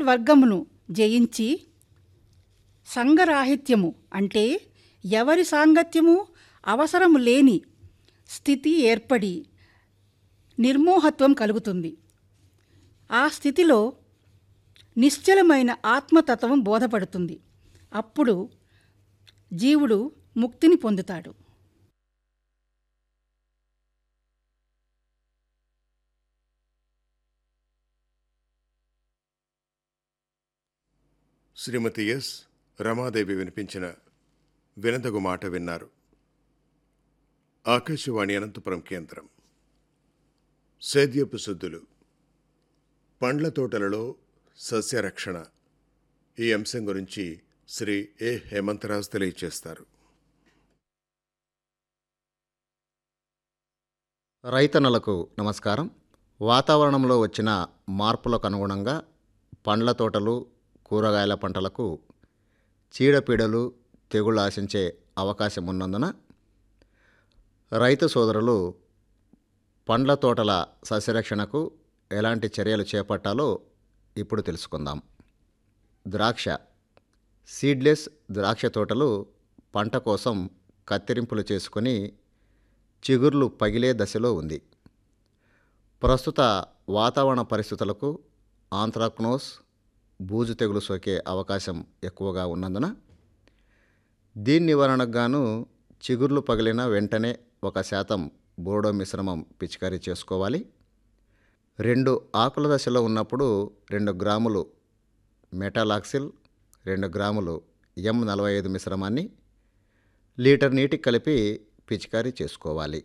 షడ్వర్గమును జయించి సంగరాహిత్యము అంటే ఎవరి సాంగత్యము అవసరము లేని స్థితి ఏర్పడి నిర్మోహత్వం కలుగుతుంది ఆ స్థితిలో నిశ్చలమైన ఆత్మతత్వం బోధపడుతుంది అప్పుడు జీవుడు ముక్తిని పొందుతాడు శ్రీమతి ఎస్ రమాదేవి వినిపించిన వినదగు మాట విన్నారు ఆకాశవాణి అనంతపురం కేంద్రం సేద్యపు శుద్ధులు పండ్ల తోటలలో సస్యరక్షణ ఈ అంశం గురించి శ్రీ ఏ హేమంతరాజ్ తెలియచేస్తారు రైతన్నలకు నమస్కారం వాతావరణంలో వచ్చిన మార్పులకు అనుగుణంగా పండ్ల తోటలు కూరగాయల పంటలకు చీడపీడలు తెగుళ్ళు ఆశించే అవకాశం ఉన్నందున రైతు సోదరులు పండ్ల తోటల సస్యరక్షణకు ఎలాంటి చర్యలు చేపట్టాలో ఇప్పుడు తెలుసుకుందాం ద్రాక్ష సీడ్లెస్ ద్రాక్ష తోటలు పంట కోసం కత్తిరింపులు చేసుకొని చిగుర్లు పగిలే దశలో ఉంది ప్రస్తుత వాతావరణ పరిస్థితులకు ఆంథ్రాక్నోస్ బూజు తెగులు సోకే అవకాశం ఎక్కువగా ఉన్నందున దీని నివారణకు గాను చిగుర్లు పగిలిన వెంటనే ఒక శాతం బోర్డో మిశ్రమం పిచికారీ చేసుకోవాలి రెండు ఆకుల దశలో ఉన్నప్పుడు రెండు గ్రాములు మెటాలాక్సిల్ రెండు గ్రాములు ఎం నలభై ఐదు మిశ్రమాన్ని లీటర్ నీటికి కలిపి పిచికారీ చేసుకోవాలి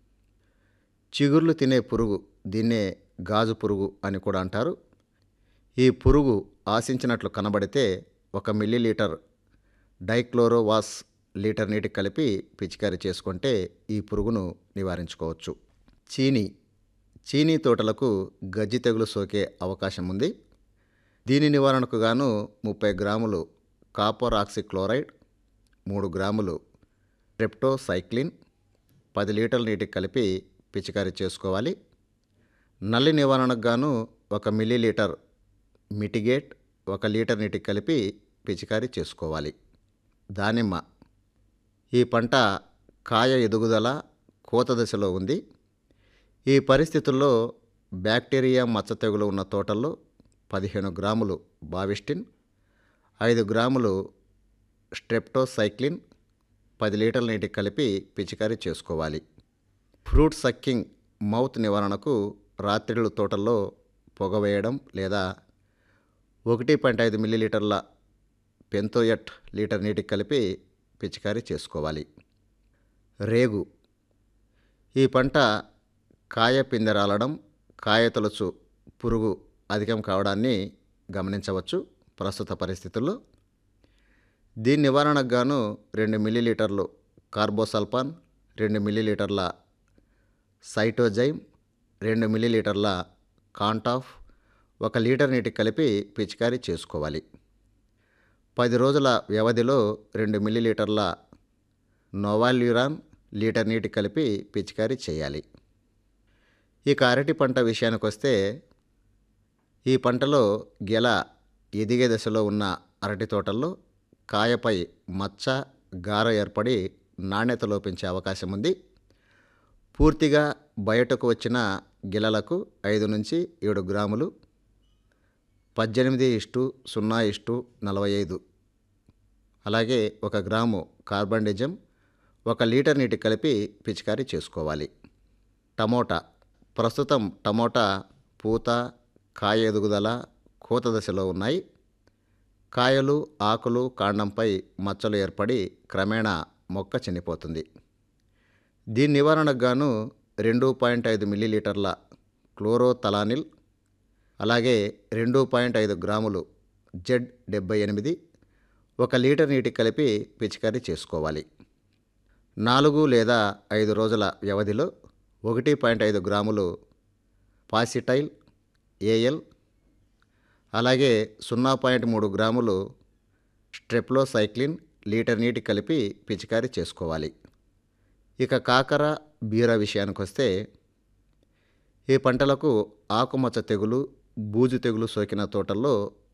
చిగుర్లు తినే పురుగు దీన్నే గాజు పురుగు అని కూడా అంటారు ఈ పురుగు ఆశించినట్లు కనబడితే ఒక మిల్లీలీటర్ డైక్లోరోవాస్ లీటర్ నీటికి కలిపి పిచికారీ చేసుకుంటే ఈ పురుగును నివారించుకోవచ్చు చీనీ చీనీ తోటలకు గజ్జి తెగులు సోకే అవకాశం ఉంది దీని నివారణకు గాను ముప్పై గ్రాములు కాపర్ ఆక్సిక్లోరైడ్ మూడు గ్రాములు ట్రెప్టోసైక్లిన్ పది లీటర్ల నీటికి కలిపి పిచికారీ చేసుకోవాలి నల్లి నివారణకు గాను ఒక మిల్లీలీటర్ మిటిగేట్ ఒక లీటర్ నీటికి కలిపి పిచికారీ చేసుకోవాలి దానిమ్మ ఈ పంట కాయ ఎదుగుదల కోత దశలో ఉంది ఈ పరిస్థితుల్లో బ్యాక్టీరియా మచ్చ తెగులు ఉన్న తోటల్లో పదిహేను గ్రాములు బావిస్టిన్ ఐదు గ్రాములు స్ట్రెప్టోసైక్లిన్ పది లీటర్ల నీటికి కలిపి పిచికారీ చేసుకోవాలి ఫ్రూట్ సక్కింగ్ మౌత్ నివారణకు రాత్రిళ్ళు తోటల్లో పొగ వేయడం లేదా ఒకటి పాయింట్ ఐదు మిల్లీలీటర్ల పెంతోయట్ లీటర్ నీటికి కలిపి పిచికారీ చేసుకోవాలి రేగు ఈ పంట కాయ పిందె రాలడం కాయ తొలచు పురుగు అధికం కావడాన్ని గమనించవచ్చు ప్రస్తుత పరిస్థితుల్లో దీని నివారణకు గాను రెండు మిల్లీలీటర్లు కార్బోసల్పాన్ రెండు మిల్లీలీటర్ల సైటోజైమ్ రెండు మిల్లీలీటర్ల కాంటాఫ్ ఒక లీటర్ నీటికి కలిపి పిచికారీ చేసుకోవాలి పది రోజుల వ్యవధిలో రెండు మిల్లీలీటర్ల నోవాల్యూరాన్ లీటర్ నీటికి కలిపి పిచికారీ చేయాలి ఇక అరటి పంట విషయానికి వస్తే ఈ పంటలో గెల ఎదిగే దశలో ఉన్న అరటి తోటల్లో కాయపై మచ్చ గార ఏర్పడి నాణ్యత లోపించే అవకాశం ఉంది పూర్తిగా బయటకు వచ్చిన గిలలకు ఐదు నుంచి ఏడు గ్రాములు పద్దెనిమిది ఇష్టు సున్నా ఇష్టు నలభై ఐదు అలాగే ఒక గ్రాము కార్బండిజం ఒక లీటర్ నీటి కలిపి పిచికారీ చేసుకోవాలి టమోటా ప్రస్తుతం టమోటా పూత కాయ ఎదుగుదల కోత దశలో ఉన్నాయి కాయలు ఆకులు కాండంపై మచ్చలు ఏర్పడి క్రమేణా మొక్క చనిపోతుంది దీని నివారణకు గాను రెండు పాయింట్ ఐదు మిల్లీలీటర్ల క్లోరోతలానిల్ అలాగే రెండు పాయింట్ ఐదు గ్రాములు జెడ్ డెబ్బై ఎనిమిది ఒక లీటర్ నీటికి కలిపి పిచికారీ చేసుకోవాలి నాలుగు లేదా ఐదు రోజుల వ్యవధిలో ఒకటి పాయింట్ ఐదు గ్రాములు పాసిటైల్ ఏఎల్ అలాగే సున్నా పాయింట్ మూడు గ్రాములు స్ట్రెప్లోసైక్లిన్ లీటర్ నీటి కలిపి పిచికారీ చేసుకోవాలి ఇక కాకర బీర విషయానికి వస్తే ఈ పంటలకు ఆకుమచ్చ తెగులు బూజు తెగులు సోకిన తోటల్లో